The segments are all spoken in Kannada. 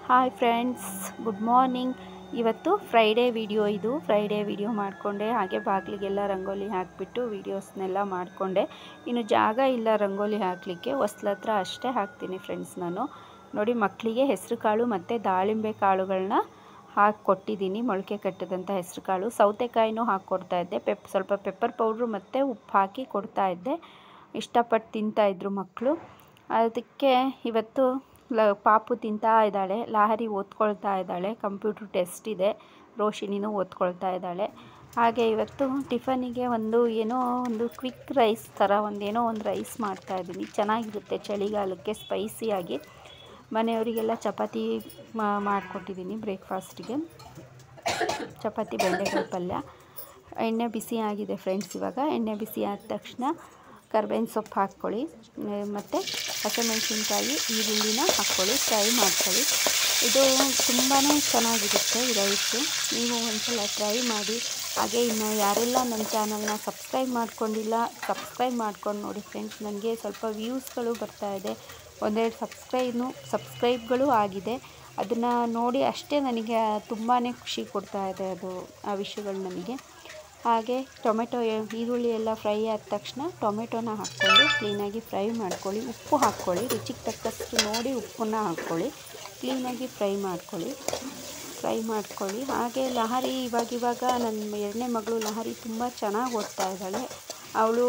ಹಾಯ್ ಫ್ರೆಂಡ್ಸ್ ಗುಡ್ ಮಾರ್ನಿಂಗ್ ಇವತ್ತು ಫ್ರೈಡೇ ವಿಡಿಯೋ ಇದು ಫ್ರೈಡೇ ವಿಡಿಯೋ ಮಾಡಿಕೊಂಡೆ ಹಾಗೆ ಬಾಗಿಲಿಗೆಲ್ಲ ರಂಗೋಲಿ ಹಾಕಿಬಿಟ್ಟು ವೀಡಿಯೋಸ್ನೆಲ್ಲ ಮಾಡಿಕೊಂಡೆ ಇನ್ನು ಜಾಗ ಇಲ್ಲ ರಂಗೋಲಿ ಹಾಕಲಿಕ್ಕೆ ಹೊಸ್ಲ ಹತ್ರ ಅಷ್ಟೇ ಹಾಕ್ತೀನಿ ಫ್ರೆಂಡ್ಸ್ ನಾನು ನೋಡಿ ಮಕ್ಕಳಿಗೆ ಹೆಸರು ಕಾಳು ಮತ್ತು ದಾಳಿಂಬೆ ಕಾಳುಗಳನ್ನ ಹಾಕಿ ಕೊಟ್ಟಿದ್ದೀನಿ ಮೊಳಕೆ ಕಟ್ಟಿದಂಥ ಹೆಸರು ಕಾಳು ಸೌತೆಕಾಯಿನೂ ಹಾಕ್ಕೊಡ್ತಾ ಇದ್ದೆ ಪೆಪ್ ಸ್ವಲ್ಪ ಪೆಪ್ಪರ್ ಪೌಡ್ರು ಮತ್ತು ಉಪ್ಪು ಹಾಕಿ ಕೊಡ್ತಾ ಇದ್ದೆ ಇಷ್ಟಪಟ್ಟು ತಿಂತಾಯಿದ್ರು ಮಕ್ಕಳು ಅದಕ್ಕೆ ಇವತ್ತು ಲ ಪಾಪು ತಿಂತಾ ಇದ್ದಾಳೆ ಲಾಹರಿ ಓದ್ಕೊಳ್ತಾ ಇದ್ದಾಳೆ ಕಂಪ್ಯೂಟ್ರ್ ಟೆಸ್ಟ್ ಇದೆ ರೋಶಿನಿನೂ ಓದ್ಕೊಳ್ತಾ ಇದ್ದಾಳೆ ಹಾಗೆ ಇವತ್ತು ಟಿಫನಿಗೆ ಒಂದು ಏನೋ ಒಂದು ಕ್ವಿಕ್ ರೈಸ್ ಥರ ಒಂದೇನೋ ಒಂದು ರೈಸ್ ಮಾಡ್ತಾಯಿದ್ದೀನಿ ಚೆನ್ನಾಗಿರುತ್ತೆ ಚಳಿಗಾಲಕ್ಕೆ ಸ್ಪೈಸಿಯಾಗಿ ಮನೆಯವರಿಗೆಲ್ಲ ಚಪಾತಿ ಮಾಡಿಕೊಟ್ಟಿದ್ದೀನಿ ಬ್ರೇಕ್ಫಾಸ್ಟಿಗೆ ಚಪಾತಿ ಬೆಂಡೆಕಾಯಿ ಪಲ್ಯ ಎಣ್ಣೆ ಬಿಸಿ ಆಗಿದೆ ಫ್ರೆಂಡ್ಸ್ ಇವಾಗ ಎಣ್ಣೆ ಬಿಸಿ ಆದ ತಕ್ಷಣ ಕರ್ಬೇವಿನ ಸೊಪ್ಪು ಹಾಕ್ಕೊಳ್ಳಿ ಮತ್ತು ಹಸಿಮೆಣಸಿನ್ಕಾಯಿ ಈರುಳ್ಳಿನ ಹಾಕ್ಕೊಳ್ಳಿ ಫ್ರೈ ಮಾಡ್ಕೊಳ್ಳಿ ಇದು ತುಂಬಾ ಚೆನ್ನಾಗಿರುತ್ತೆ ಈ ರೈಸು ನೀವು ಒಂದ್ಸಲ ಟ್ರೈ ಮಾಡಿ ಹಾಗೆ ಇನ್ನು ಯಾರೆಲ್ಲ ನನ್ನ ಚಾನಲ್ನ ಸಬ್ಸ್ಕ್ರೈಬ್ ಮಾಡ್ಕೊಂಡಿಲ್ಲ ಸಬ್ಸ್ಕ್ರೈಬ್ ಮಾಡ್ಕೊಂಡು ನೋಡಿ ಫ್ರೆಂಡ್ಸ್ ನನಗೆ ಸ್ವಲ್ಪ ವ್ಯೂಸ್ಗಳು ಬರ್ತಾಯಿದೆ ಒಂದೆರಡು ಸಬ್ಸ್ಕ್ರೈಬ್ನು ಸಬ್ಸ್ಕ್ರೈಬ್ಗಳು ಆಗಿದೆ ಅದನ್ನು ನೋಡಿ ಅಷ್ಟೇ ನನಗೆ ತುಂಬಾ ಖುಷಿ ಕೊಡ್ತಾ ಇದೆ ಅದು ಆ ವಿಷಯಗಳು ನನಗೆ ಹಾಗೆ ಟೊಮೆಟೊ ಈರುಳ್ಳಿ ಎಲ್ಲ ಫ್ರೈ ಆದ ತಕ್ಷಣ ಟೊಮೆಟೊನ ಹಾಕ್ಕೊಂಡು ಕ್ಲೀನಾಗಿ ಫ್ರೈ ಮಾಡ್ಕೊಳ್ಳಿ ಉಪ್ಪು ಹಾಕ್ಕೊಳ್ಳಿ ರುಚಿಗೆ ತಕ್ಕಷ್ಟು ನೋಡಿ ಉಪ್ಪನ್ನ ಹಾಕ್ಕೊಳ್ಳಿ ಕ್ಲೀನಾಗಿ ಫ್ರೈ ಮಾಡ್ಕೊಳ್ಳಿ ಫ್ರೈ ಮಾಡ್ಕೊಳ್ಳಿ ಹಾಗೆ ಲಹರಿ ಇವಾಗ ಇವಾಗ ನನ್ನ ಎರಡನೇ ಮಗಳು ಲಹರಿ ತುಂಬ ಚೆನ್ನಾಗಿ ಓದ್ತಾ ಇದ್ದಾಳೆ ಅವಳು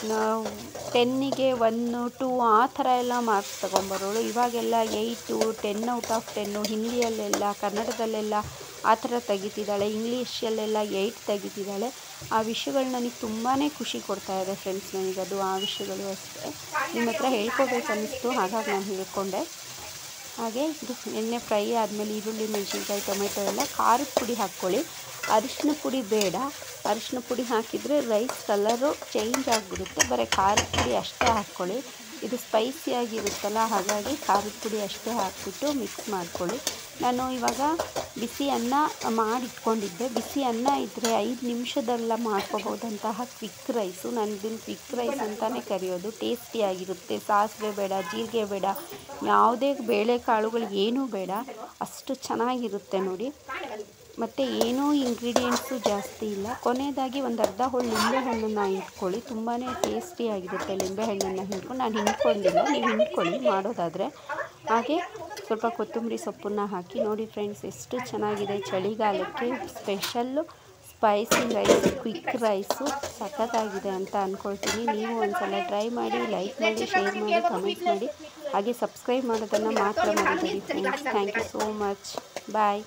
ಟೆನ್ನಿಗೆ ಒನ್ನು ಟು ಆ ಥರ ಎಲ್ಲ ಮಾರ್ಕ್ಸ್ ತೊಗೊಂಬರೋಳು ಇವಾಗೆಲ್ಲ eight ten out of ten ಹಿಂದಿಯಲ್ಲೆಲ್ಲ ಕನ್ನಡದಲ್ಲೆಲ್ಲ ಆ ಥರ ತೆಗಿತಿದ್ದಾಳೆ ಇಂಗ್ಲೀಷಲ್ಲೆಲ್ಲ ಏಯ್ಟ್ ತೆಗಿತಿದ್ದಾಳೆ ಆ ವಿಷಯಗಳು ನನಗೆ ತುಂಬಾ ಖುಷಿ ಕೊಡ್ತಾ ಇದೆ ಫ್ರೆಂಡ್ಸ್ ನನಗದು ಆ ವಿಷಯಗಳು ಅಷ್ಟೇ ನಿಮ್ಮ ಹತ್ರ ಹೇಳ್ಕೊಬೇಕನ್ನಿಸ್ತು ಹಾಗಾಗಿ ನಾನು ಹೇಳ್ಕೊಂಡೆ ಹಾಗೆ ಇದು ಎಣ್ಣೆ ಫ್ರೈ ಆದಮೇಲೆ ಈರುಳ್ಳಿ ಮೆಣಸಿನ್ಕಾಯಿ ಟೊಮೆಟೊ ಎಲ್ಲ ಖಾರದ ಪುಡಿ ಹಾಕ್ಕೊಳ್ಳಿ ಅರಿಶಿನ ಪುಡಿ ಬೇಡ ಅರಿಶಿನ ಪುಡಿ ಹಾಕಿದರೆ ರೈಸ್ ಕಲರು ಚೇಂಜ್ ಆಗಿಬಿಡುತ್ತೆ ಬರೀ ಖಾರದ ಪುಡಿ ಅಷ್ಟೇ ಹಾಕ್ಕೊಳ್ಳಿ ಇದು ಸ್ಪೈಸಿಯಾಗಿರುತ್ತಲ್ಲ ಹಾಗಾಗಿ ಖಾರದ ಪುಡಿ ಅಷ್ಟೇ ಹಾಕಿಬಿಟ್ಟು ಮಿಕ್ಸ್ ಮಾಡ್ಕೊಳ್ಳಿ ನಾನು ಇವಾಗ ಬಿಸಿ ಅನ್ನ ಮಾಡಿಟ್ಕೊಂಡಿದ್ದೆ ಬಿಸಿ ಅನ್ನ ಇದ್ದರೆ ಐದು ನಿಮಿಷದಲ್ಲ ಮಾಡ್ಕೋಬೋದಂತಹ ಕ್ವಿಕ್ ರೈಸು ನಾನು ಇದನ್ನು ಕ್ವಿಕ್ ರೈಸ್ ಅಂತಲೇ ಕರೆಯೋದು ಟೇಸ್ಟಿಯಾಗಿರುತ್ತೆ ಸಾಸಿವೆ ಬೇಡ ಜೀರಿಗೆ ಬೇಡ ಯಾವುದೇ ಬೇಳೆಕಾಳುಗಳು ಏನೂ ಬೇಡ ಅಷ್ಟು ಚೆನ್ನಾಗಿರುತ್ತೆ ನೋಡಿ ಮತ್ತು ಏನೂ ಇಂಗ್ರೀಡಿಯೆಂಟ್ಸು ಜಾಸ್ತಿ ಇಲ್ಲ ಕೊನೆಯದಾಗಿ ಒಂದು ಅರ್ಧ ಹೋಳು ಲಿಂಬೆಹಣ್ಣನ್ನು ಹಿಂಡ್ಕೊಳ್ಳಿ ತುಂಬಾ ಟೇಸ್ಟಿಯಾಗಿರುತ್ತೆ ಲಿಂಬೆಹಣ್ಣನ್ನು ಹಿಂಡ್ಕೊಂಡು ನಾನು ಹಿಂಡ್ಕೊಂಡಿಲ್ಲ ನೀವು ಹಿಂಡ್ಕೊಳ್ಳಿ ಮಾಡೋದಾದರೆ ಹಾಗೆ ಸ್ವಲ್ಪ ಕೊತ್ತಂಬರಿ ಸೊಪ್ಪನ್ನು ಹಾಕಿ ನೋಡಿ ಫ್ರೆಂಡ್ಸ್ ಎಷ್ಟು ಚೆನ್ನಾಗಿದೆ ಚಳಿಗಾಲಕ್ಕೆ special spicy rice quick rice ಸಖತ್ತಾಗಿದೆ ಅಂತ ಅಂದ್ಕೊಳ್ತೀನಿ ನೀವು ಒಂದ್ಸಲ ಟ್ರೈ ಮಾಡಿ ಲೈಕ್ ಮಾಡಿ ಶೇರ್ ಮಾಡಿ ಕಮೆಂಟ್ ಮಾಡಿ ಹಾಗೆ ಸಬ್ಸ್ಕ್ರೈಬ್ ಮಾಡೋದನ್ನು ಮಾತ್ರ ಮಾಡಿದ್ದೀರಿ friends thank you so much bye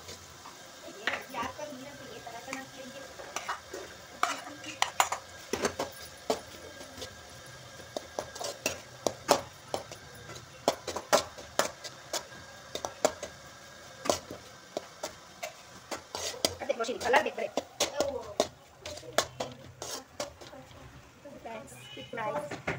colour ಬೇಕು ಫ್ರೆಂಡ್ಸ್ ಕ್ವಿಕ್ ರೈಸ್